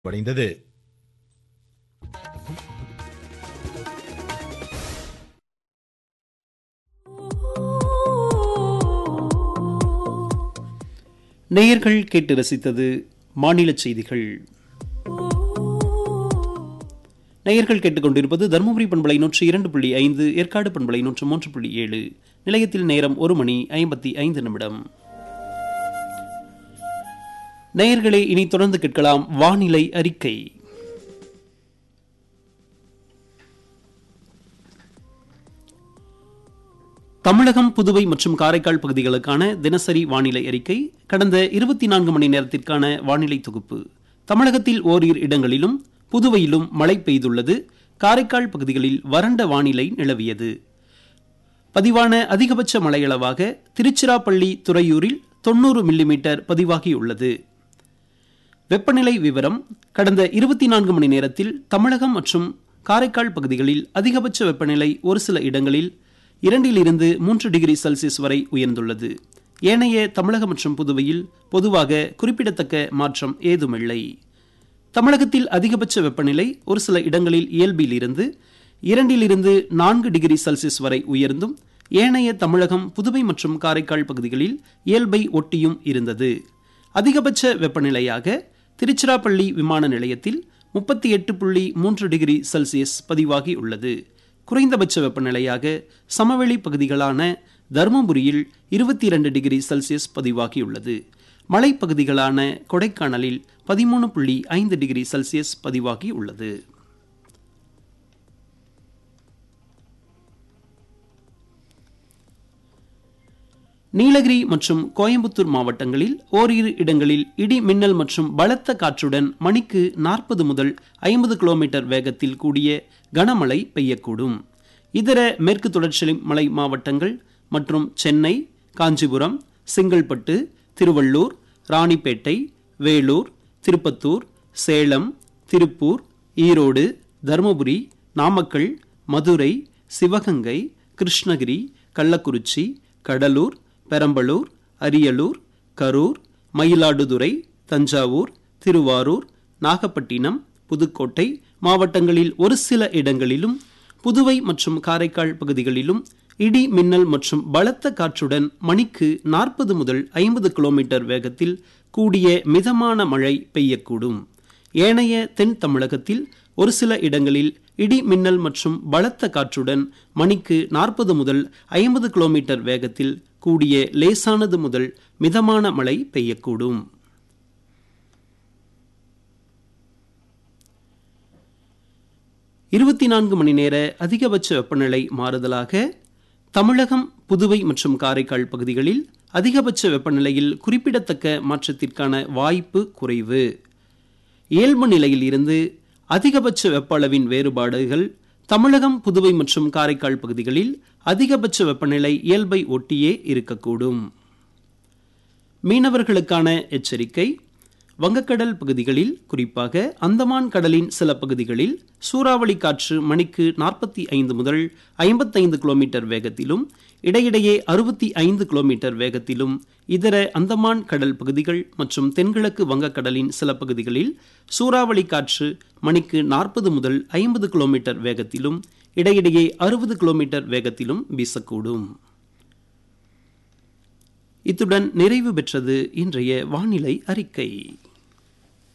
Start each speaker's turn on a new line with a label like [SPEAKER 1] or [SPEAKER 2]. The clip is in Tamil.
[SPEAKER 1] அடைந்தது
[SPEAKER 2] நேயர்கள் கேட்டு ரசித்தது மாநில செய்திகள் நேயர்கள் கேட்டுக்கொண்டிருப்பது தருமபுரி பண்பலை நூற்றி இரண்டு புள்ளி ஐந்து ஏற்காடு பண்பலை நூற்று மூன்று புள்ளி ஏழு நிலையத்தில் நேரம் ஒரு மணி ஐம்பத்தி ஐந்து நிமிடம் நேயர்களே இனி தொடர்ந்து கேட்கலாம் வானிலை அறிக்கை தமிழகம் புதுவை மற்றும் காரைக்கால் பகுதிகளுக்கான தினசரி வானிலை அறிக்கை கடந்த இருபத்தி நான்கு மணி நேரத்திற்கான வானிலை தொகுப்பு தமிழகத்தில் ஓரிரு இடங்களிலும் புதுவையிலும் மழை பெய்துள்ளது காரைக்கால் பகுதிகளில் வறண்ட வானிலை நிலவியது பதிவான அதிகபட்ச மழையளவாக திருச்சிராப்பள்ளி துறையூரில் தொண்ணூறு மில்லிமீட்டர் பதிவாகியுள்ளது வெப்பநிலை விவரம் கடந்த இருபத்தி நான்கு மணி நேரத்தில் தமிழகம் மற்றும் காரைக்கால் பகுதிகளில் அதிகபட்ச வெப்பநிலை ஒரு சில இடங்களில் இரண்டிலிருந்து மூன்று டிகிரி செல்சியஸ் வரை உயர்ந்துள்ளது ஏனைய தமிழகம் மற்றும் புதுவையில் பொதுவாக குறிப்பிடத்தக்க மாற்றம் ஏதுமில்லை தமிழகத்தில் அதிகபட்ச வெப்பநிலை ஒரு சில இடங்களில் இயல்பில் இருந்து இரண்டிலிருந்து நான்கு டிகிரி செல்சியஸ் வரை உயர்ந்தும் ஏனைய தமிழகம் புதுவை மற்றும் காரைக்கால் பகுதிகளில் இயல்பை ஒட்டியும் இருந்தது அதிகபட்ச வெப்பநிலையாக திருச்சிராப்பள்ளி விமான நிலையத்தில் முப்பத்தி எட்டு புள்ளி மூன்று டிகிரி செல்சியஸ் பதிவாகி உள்ளது குறைந்தபட்ச வெப்பநிலையாக சமவெளி பகுதிகளான தருமபுரியில் இருபத்தி இரண்டு டிகிரி செல்சியஸ் பதிவாகியுள்ளது மலைப்பகுதிகளான கொடைக்கானலில் பதிமூணு புள்ளி ஐந்து டிகிரி செல்சியஸ் பதிவாகி உள்ளது நீலகிரி மற்றும் கோயம்புத்தூர் மாவட்டங்களில் ஓரிரு இடங்களில் இடி மின்னல் மற்றும் பலத்த காற்றுடன் மணிக்கு நாற்பது முதல் ஐம்பது கிலோமீட்டர் வேகத்தில் கூடிய கனமழை பெய்யக்கூடும் இதர மேற்கு தொடர்ச்சி மலை மாவட்டங்கள் மற்றும் சென்னை காஞ்சிபுரம் செங்கல்பட்டு திருவள்ளூர் ராணிப்பேட்டை வேலூர் திருப்பத்தூர் சேலம் திருப்பூர் ஈரோடு தருமபுரி நாமக்கல் மதுரை சிவகங்கை கிருஷ்ணகிரி கள்ளக்குறிச்சி கடலூர் பெரம்பலூர் அரியலூர் கரூர் மயிலாடுதுறை தஞ்சாவூர் திருவாரூர் நாகப்பட்டினம் புதுக்கோட்டை மாவட்டங்களில் ஒரு சில இடங்களிலும் புதுவை மற்றும் காரைக்கால் பகுதிகளிலும் இடி மின்னல் மற்றும் பலத்த காற்றுடன் மணிக்கு நாற்பது முதல் ஐம்பது கிலோமீட்டர் வேகத்தில் கூடிய மிதமான மழை பெய்யக்கூடும் ஏனைய தென் தமிழகத்தில் ஒரு சில இடங்களில் இடி மின்னல் மற்றும் பலத்த காற்றுடன் மணிக்கு நாற்பது முதல் ஐம்பது கிலோமீட்டர் வேகத்தில் கூடிய லேசானது முதல் மிதமான மழை பெய்யக்கூடும் இருபத்தி நான்கு மணி நேர அதிகபட்ச வெப்பநிலை மாறுதலாக தமிழகம் புதுவை மற்றும் காரைக்கால் பகுதிகளில் அதிகபட்ச வெப்பநிலையில் குறிப்பிடத்தக்க மாற்றத்திற்கான வாய்ப்பு குறைவு இயல்பு நிலையில் இருந்து அதிகபட்ச வெப்ப அளவின் வேறுபாடுகள் தமிழகம் புதுவை மற்றும் காரைக்கால் பகுதிகளில் அதிகபட்ச வெப்பநிலை இயல்பை ஒட்டியே இருக்கக்கூடும் மீனவர்களுக்கான எச்சரிக்கை வங்கக்கடல் பகுதிகளில் குறிப்பாக அந்தமான் கடலின் சில பகுதிகளில் சூறாவளி காற்று மணிக்கு நாற்பத்தி ஐந்து முதல் ஐம்பத்தைந்து கிலோமீட்டர் வேகத்திலும் இடையிடையே அறுபத்தி ஐந்து கிலோமீட்டர் வேகத்திலும் இதர அந்தமான் கடல் பகுதிகள் மற்றும் தென்கிழக்கு வங்கக்கடலின் சில பகுதிகளில் சூறாவளி காற்று மணிக்கு நாற்பது முதல் ஐம்பது கிலோமீட்டர் வேகத்திலும் இடையிடையே அறுபது கிலோமீட்டர் வேகத்திலும் வீசக்கூடும் இத்துடன் நிறைவு பெற்றது இன்றைய வானிலை அறிக்கை